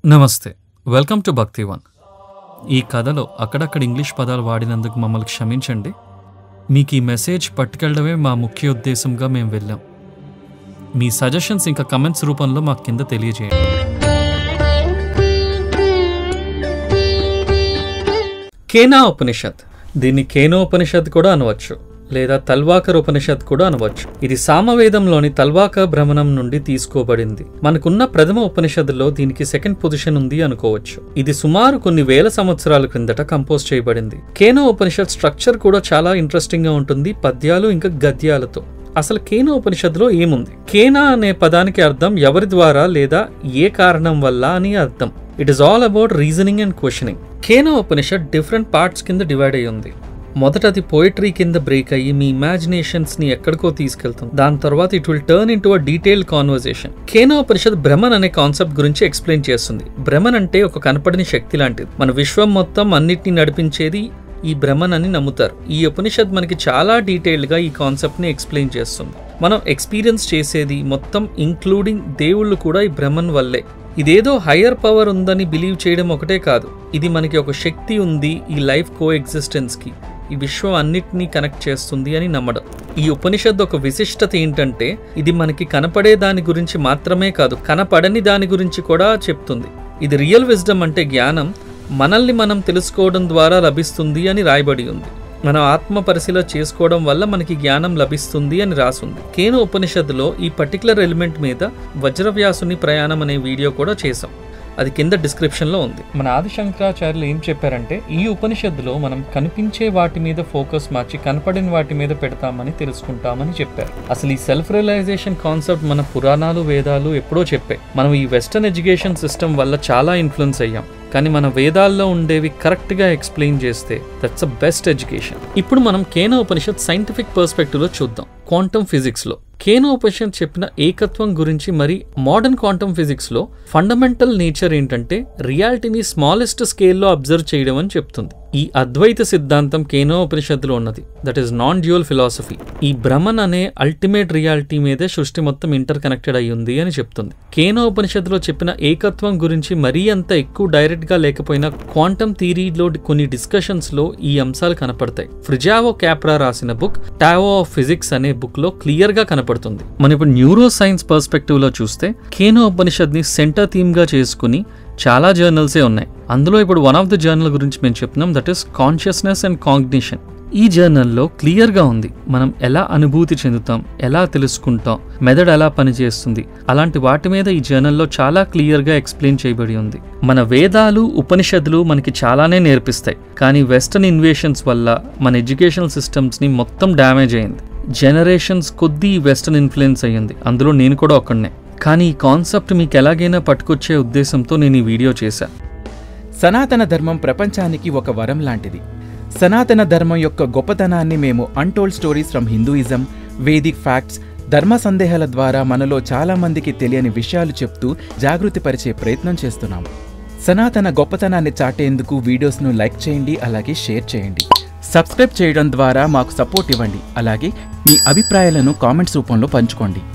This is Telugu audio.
నమస్తే వెల్కమ్ టు భక్తి వన్ ఈ కథలో అక్కడక్కడ ఇంగ్లీష్ పదాలు వాడినందుకు మమ్మల్ని క్షమించండి మీకు ఈ మెసేజ్ పట్టుకెళ్ళడమే మా ముఖ్య ఉద్దేశంగా మేము వెళ్ళాం మీ సజెషన్స్ ఇంకా కమెంట్స్ రూపంలో మాకు కింద తెలియజేయండి కేనా ఉపనిషత్ దీన్ని కేనో ఉపనిషత్ కూడా అనవచ్చు లేదా తల్వాకర్ ఉపనిషత్ కూడా అనవచ్చు ఇది సామవేదంలోని తల్వాక భ్రమణం నుండి తీసుకోబడింది మనకున్న ప్రథమ ఉపనిషత్తులో దీనికి సెకండ్ పొజిషన్ ఉంది అనుకోవచ్చు ఇది సుమారు కొన్ని వేల సంవత్సరాల క్రిందట కంపోజ్ చేయబడింది కేనో ఉపనిషత్ స్ట్రక్చర్ కూడా చాలా ఇంట్రెస్టింగ్ గా ఉంటుంది పద్యాలు ఇంకా గద్యాలతో అసలు కేన ఉపనిషత్తులో ఏముంది కేనా అనే పదానికి అర్థం ఎవరి ద్వారా లేదా ఏ కారణం వల్ల అని అర్థం it is all about reasoning and questioning Kena Upanishad different parts కింద డివైడ్ అయి ఉంది మొదట అది పోయిటరీ కింద బ్రేక్ అయ్యి మీ ఇమాజినేషన్స్ ని ఎక్కడికో తీసుకెళ్తుంది దాని తర్వాత it will turn into a detail conversation Kena Upanishad Brahman అనే కాన్సెప్ట్ గురించి ఎక్స్ప్లెయిన్ చేస్తుంది బ్రహ్మన్ అంటే ఒక కనపడని శక్తి లాంటిది మన విశ్వం మొత్తం అన్నిటిని నడిపించేది ఈ బ్రహ్మన్ అని నమ్ముతారు ఈ ఉపనిషత్ మనకి చాలా డీటెయిల్గా ఈ కాన్సెప్ట్ని ఎక్స్ప్లెయిన్ చేస్తుంది మనం ఎక్స్పీరియన్స్ చేసేది మొత్తం ఇంక్లూడింగ్ దేవుళ్ళు కూడా ఈ బ్రహ్మన్ వల్లే ఇదేదో హయ్యర్ పవర్ ఉందని బిలీవ్ చేయడం ఒకటే కాదు ఇది మనకి ఒక శక్తి ఉంది ఈ లైఫ్ కో ఎగ్జిస్టెన్స్కి ఈ విశ్వం అన్నిటినీ కనెక్ట్ చేస్తుంది అని నమ్మడం ఈ ఉపనిషత్ ఒక విశిష్టత ఏంటంటే ఇది మనకి కనపడే దాని గురించి మాత్రమే కాదు కనపడని దాని గురించి కూడా చెప్తుంది ఇది రియల్ విజ్డమ్ అంటే జ్ఞానం మనల్ని మనం తెలుసుకోవడం ద్వారా లభిస్తుంది అని రాయబడి ఉంది మనం ఆత్మ పరిశీలన చేసుకోవడం వల్ల మనకి జ్ఞానం లభిస్తుంది అని రాసుంది కేను ఉపనిషత్తులో ఈ పర్టికులర్ ఎలిమెంట్ మీద వజ్రవ్యాసుని ప్రయాణం అనే వీడియో కూడా చేసాం అది కింద డిస్క్రిప్షన్లో ఉంది మన ఆది శంకరాచార్యులు ఏం చెప్పారంటే ఈ ఉపనిషత్తులో మనం కనిపించే వాటి మీద ఫోకస్ మార్చి కనపడిన వాటి మీద పెడతామని తెలుసుకుంటామని చెప్పారు అసలు ఈ సెల్ఫ్ రియలైజేషన్ కాన్సెప్ట్ మన పురాణాలు వేదాలు ఎప్పుడో చెప్పాయి మనం ఈ వెస్టర్న్ ఎడ్యుకేషన్ సిస్టమ్ వల్ల చాలా ఇన్ఫ్లుయెన్స్ అయ్యాం కానీ మన వేదాల్లో ఉండేవి కరెక్ట్గా ఎక్స్ప్లెయిన్ చేస్తే దట్స్ అ బెస్ట్ ఎడ్యుకేషన్ ఇప్పుడు మనం కేనో ఉపనిషత్ సైంటిఫిక్ పర్స్పెక్టివ్లో చూద్దాం క్వాంటమ్ ఫిజిక్స్లో కేనో ఉపనిషత్ చెప్పిన ఏకత్వం గురించి మరి మోడర్న్ క్వాంటమ్ ఫిజిక్స్లో ఫండమెంటల్ నేచర్ ఏంటంటే రియాలిటీని స్మాలెస్ట్ స్కేల్లో అబ్జర్వ్ చేయడం అని చెప్తుంది ఈ అద్వైత సిద్ధాంతం కేనో ఉపనిషత్తులో ఉన్నది that is non dual philosophy ఈ భ్రమన్ అనే అల్టిమేట్ రియాలిటీ మీదే సృష్టి మొత్తం ఇంటర్ కనెక్టెడ్ అయి ఉంది అని చెప్తుంది కేనో ఉపనిషత్తులో చెప్పిన ఏకత్వం గురించి మరీ అంత ఎక్కువ డైరెక్ట్ గా లేకపోయినా క్వాంటమ్ థియరీలో కొన్ని డిస్కషన్స్ లో ఈ అంశాలు కనపడతాయి ఫ్రిజావో క్యాప్రా రాసిన బుక్ టావో ఆఫ్ ఫిజిక్స్ అనే బుక్ లో క్లియర్ గా కనపడుతుంది మనం ఇప్పుడు న్యూరో సైన్స్ పర్స్పెక్టివ్ లో చూస్తే కేనో ఉపనిషత్ ని సెంటర్ థీమ్ గా చేసుకుని చాలా జర్నల్సే ఉన్నాయి అందులో ఇప్పుడు వన్ ఆఫ్ ద జర్నల్ గురించి మేము చెప్తున్నాం that is consciousness and cognition ఈ జర్నల్లో క్లియర్గా ఉంది మనం ఎలా అనుభూతి చెందుతాం ఎలా తెలుసుకుంటాం మెదడు ఎలా పనిచేస్తుంది అలాంటి వాటి మీద ఈ జర్నల్లో చాలా క్లియర్గా ఎక్స్ప్లెయిన్ చేయబడి ఉంది మన వేదాలు ఉపనిషత్తులు మనకి చాలానే నేర్పిస్తాయి కానీ వెస్టర్న్ ఇన్వేషన్స్ వల్ల మన ఎడ్యుకేషనల్ సిస్టమ్స్ని మొత్తం డ్యామేజ్ అయింది జనరేషన్స్ కొద్దీ వెస్టర్న్ ఇన్ఫ్లుయెన్స్ అయ్యింది అందులో నేను కూడా ఒక్కడనే కానీ ఈ కాన్సెప్ట్ మీకు ఎలాగైనా పట్టుకొచ్చే ఉద్దేశంతో నేను ఈ వీడియో చేశా సనాతన ధర్మం ప్రపంచానికి ఒక వరం లాంటిది సనాతన ధర్మం యొక్క గొప్పతనాన్ని మేము untold stories from Hinduism Vedic facts ధర్మ సందేహాల ద్వారా మనలో చాలా మందికి తెలియని విషయాలు చెప్తూ జాగృతిపరిచే ప్రయత్నం చేస్తున్నాము సనాతన గొప్పతనాన్ని చాటేందుకు వీడియోస్ను లైక్ చేయండి అలాగే షేర్ చేయండి సబ్స్క్రైబ్ చేయడం ద్వారా మాకు సపోర్ట్ ఇవ్వండి అలాగే మీ అభిప్రాయాలను కామెంట్స్ రూపంలో పంచుకోండి